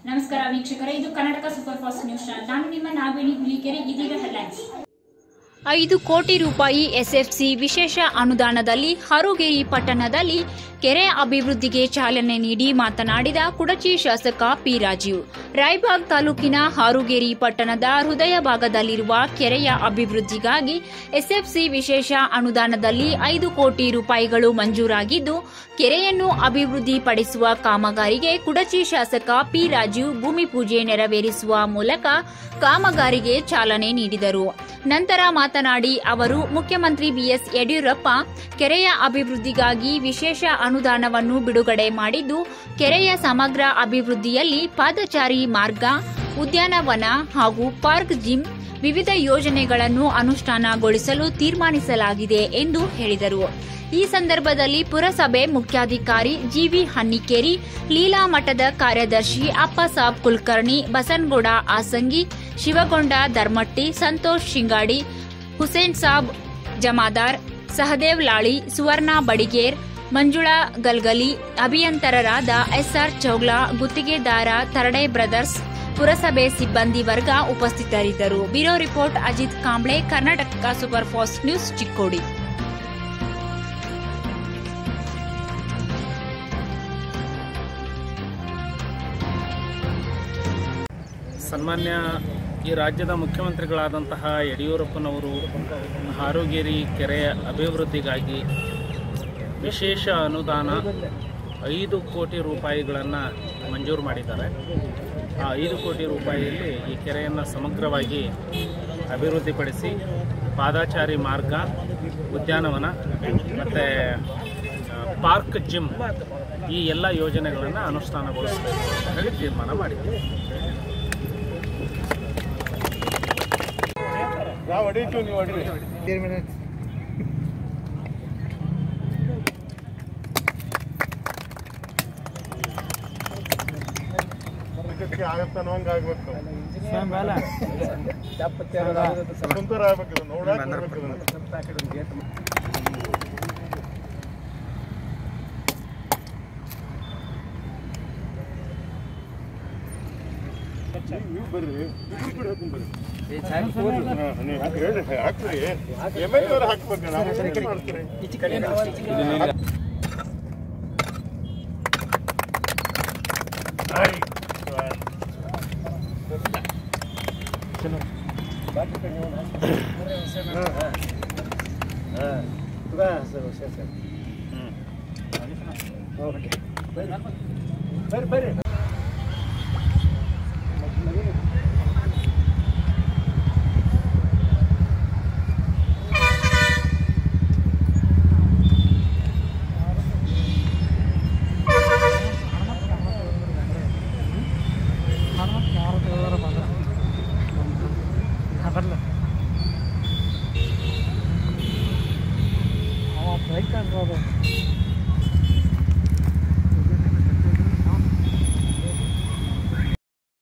ನಮಸ್ಕಾರ ವೀಕ್ಷಕರೇ ಇದು Karnataka super fast news channel ನಾನು ನಿಮ್ಮ ನಾಗವೇಣಿ ಹುಲಿಕೆರೆ ಇದೀಗ ಹೆಡ್ಲೈನ್ಸ್ ಐದು ಕೋಟಿ ರೂಪಾಯಿ ಎಸ್ಎಫ್ಸಿ ವಿಶೇಷ ಅನುದಾನದಲ್ಲಿ ಹರುಗೇರಿ ಪಟ್ಟಣದಲ್ಲಿ ಕೆರೆ ಅಭಿವೃದ್ಧಿಗೆ ಚಾಲನೆ ನೀಡಿ ಮಾತನಾಡಿದ ಕುಡಚಿ ಶಾಸಕ ಪಿ ರಾಜೀವ್ ರಾಯಬಾಗ್ ತಾಲೂಕಿನ ಹಾರುಗೇರಿ ಪಟ್ಟಣದ ಹೃದಯ ಭಾಗದಲ್ಲಿರುವ ಕೆರೆಯ ಅಭಿವೃದ್ಧಿಗಾಗಿ ಎಸ್ಎಫ್ಸಿ ವಿಶೇಷ ಅನುದಾನದಲ್ಲಿ ಐದು ಕೋಟಿ ರೂಪಾಯಿಗಳು ಮಂಜೂರಾಗಿದ್ದು ಕೆರೆಯನ್ನು ಅಭಿವೃದ್ಧಿಪಡಿಸುವ ಕಾಮಗಾರಿಗೆ ಕುಡಚಿ ಶಾಸಕ ಪಿ ರಾಜೀವ್ ಭೂಮಿ ಪೂಜೆ ನೆರವೇರಿಸುವ ಮೂಲಕ ಕಾಮಗಾರಿಗೆ ಚಾಲನೆ ನೀಡಿದರು ನಂತರ ಮಾತನಾಡಿ ಅವರು ಮುಖ್ಯಮಂತ್ರಿ ಬಿಎಸ್ ಯಡಿಯೂರಪ್ಪ ಕೆರೆಯ ಅಭಿವೃದ್ಧಿಗಾಗಿ ವಿಶೇಷ ಅನುದಾನವನ್ನು ಬಿಡುಗಡೆ ಮಾಡಿದ್ದು ಕೆರೆಯ ಸಮಗ್ರ ಅಭಿವೃದ್ಧಿಯಲ್ಲಿ ಪಾದಚಾರಿ ಮಾರ್ಗ ಉದ್ಯಾನವನ ಹಾಗೂ ಪಾರ್ಕ್ ಜಿಮ್ ವಿವಿಧ ಯೋಜನೆಗಳನ್ನು ಅನುಷ್ಠಾನಗೊಳಿಸಲು ತೀರ್ಮಾನಿಸಲಾಗಿದೆ ಎಂದು ಹೇಳಿದರು ಈ ಸಂದರ್ಭದಲ್ಲಿ ಪುರಸಭೆ ಮುಖ್ಯಾಧಿಕಾರಿ ಜಿವಿ ಹನ್ನಿಕೇರಿ ಲೀಲಾ ಮಠದ ಕಾರ್ಯದರ್ಶಿ ಅಪ್ಪಸಾಬ್ ಕುಲಕರ್ಣಿ ಬಸನಗೌಡ ಆಸಂಗಿ ಶಿವಗೊಂಡ ಧರ್ಮಟ್ಟಿ ಸಂತೋಷ್ ಶಿಂಗಾಡಿ ಹುಸೇನ್ ಸಾಬ್ ಜಮಾದಾರ್ ಸಹದೇವ್ ಲಾಳಿ ಸುವರ್ಣ ಬಡಿಗೇರ್ ಮಂಜುಳಾ ಗಲ್ಗಲಿ ಅಭಿಯಂತರರಾದ ಎಸ್ಆರ್ ಚೌಗ್ಲಾ ಗುತ್ತಿಗೆದಾರ ತರಡೆ ಬ್ರದರ್ಸ್ ಪುರಸಭೆ ಸಿಬ್ಬಂದಿ ವರ್ಗ ಉಪಸ್ಥಿತರಿದ್ದರು bureau report Ajit Kamble Karnataka super fast news Chikkodi ಸನ್ಮಾನ್ಯ ಈ ರಾಜ್ಯದ ಮುಖ್ಯಮಂತ್ರಿಗಳಾದಂತಹ ಯಡಿಯೂರಪ್ಪನವರು ಹಾರೋಗೇರಿ ಕೆರೆಯ ಅಭಿವೃದ್ಧಿಗಾಗಿ ವಿಶೇಷ ಅನುದಾನ ಐದು ಕೋಟಿ ರೂಪಾಯಿಗಳನ್ನು ಮಂಜೂರು ಮಾಡಿದ್ದಾರೆ ಆ ಐದು ಕೋಟಿ ರೂಪಾಯಿಯಲ್ಲಿ ಈ ಕೆರೆಯನ್ನು ಸಮಗ್ರವಾಗಿ ಅಭಿವೃದ್ಧಿಪಡಿಸಿ ಪಾದಾಚಾರಿ ಮಾರ್ಗ ಉದ್ಯಾನವನ ಮತ್ತು ಪಾರ್ಕ್ ಜಿಮ್ ಈ ಎಲ್ಲ ಯೋಜನೆಗಳನ್ನು ಅನುಷ್ಠಾನಗೊಳಿಸಬೇಕು ಅಂತ ಹೇಳಿ ತೀರ್ಮಾನ ಮಾಡಿದ್ದೀವಿ ನಾವು ಹೊಡಿತೀವಿ ನೀವು ಹೊಡಿರಿ ಇದಕ್ಕೆ ಆಗತ್ತಾನೋ ಹಂಗ ಆಗ್ಬೇಕು ಸುಂದರ ಆಗ್ಬೇಕು ಇದು ನೋಡಕ್ ಬರ್ಬೇಕು ಇದನ್ನ. ನೀವು ಬರ್ರಿ ಇಬ್ರು ಕೂಡ ಹಾಕೊಂಡ್ ಬರ್ರಿ ಹಾ, ನೀವು ಹಾಕಿ ಹೇಳ್ರಿ ಹಾಕ್ರಿ ಎಮ್ ಎಲ್ ಅವ್ರು ಹಾಕ್ಬೇಕು ನಾವು ಏನ್ ಮಾಡ್ತೀರಿ ಆಯ್. ಬೈಕ್